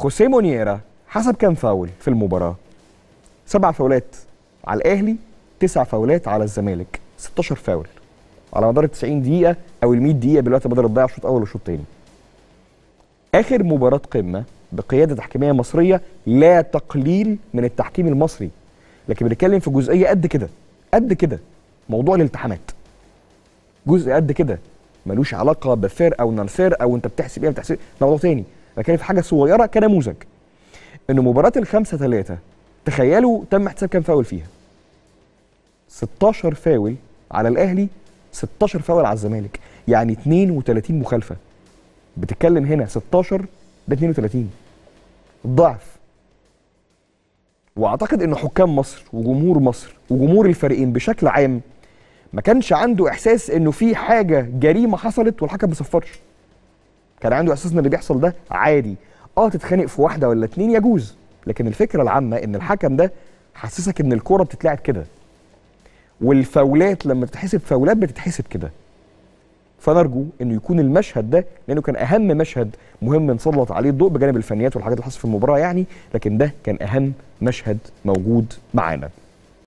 خوسيه مونييرا حسب كام فاول في المباراه سبع فاولات على الاهلي تسع فاولات على الزمالك 16 فاول على مدار ال 90 دقيقه او ال 100 دقيقه بالوقت بدل الضيع شوط اول وشوط تاني اخر مباراه قمه بقياده تحكيميه مصريه لا تقليل من التحكيم المصري لكن بنتكلم في جزئيه قد كده قد كده موضوع الالتحامات جزء قد كده ملوش علاقه بفير او نون فير او انت بتحسب ايه ما بتحسب ده موضوع تاني بتكلم في حاجه صغيره كنموذج ان مباراه الخمسة ثلاثة تخيلوا تم حساب كام فاول فيها 16 فاول على الاهلي 16 فاول على الزمالك يعني 32 مخالفه بتتكلم هنا 16 ده 32 ضعف واعتقد ان حكام مصر وجمهور مصر وجمهور الفريقين بشكل عام ما كانش عنده احساس انه في حاجه جريمه حصلت والحكم ما صفرش كان عنده احساس ان اللي بيحصل ده عادي اه تتخانق في واحده ولا اتنين يجوز لكن الفكره العامه ان الحكم ده حسسك ان الكوره بتتلعب كده والفاولات لما تتحسب فاولات بتتحسب كده فنرجو انه يكون المشهد ده لانه كان اهم مشهد مهم نسلط عليه الضوء بجانب الفنيات والحاجات اللي حصلت في المباراه يعني لكن ده كان اهم مشهد موجود معانا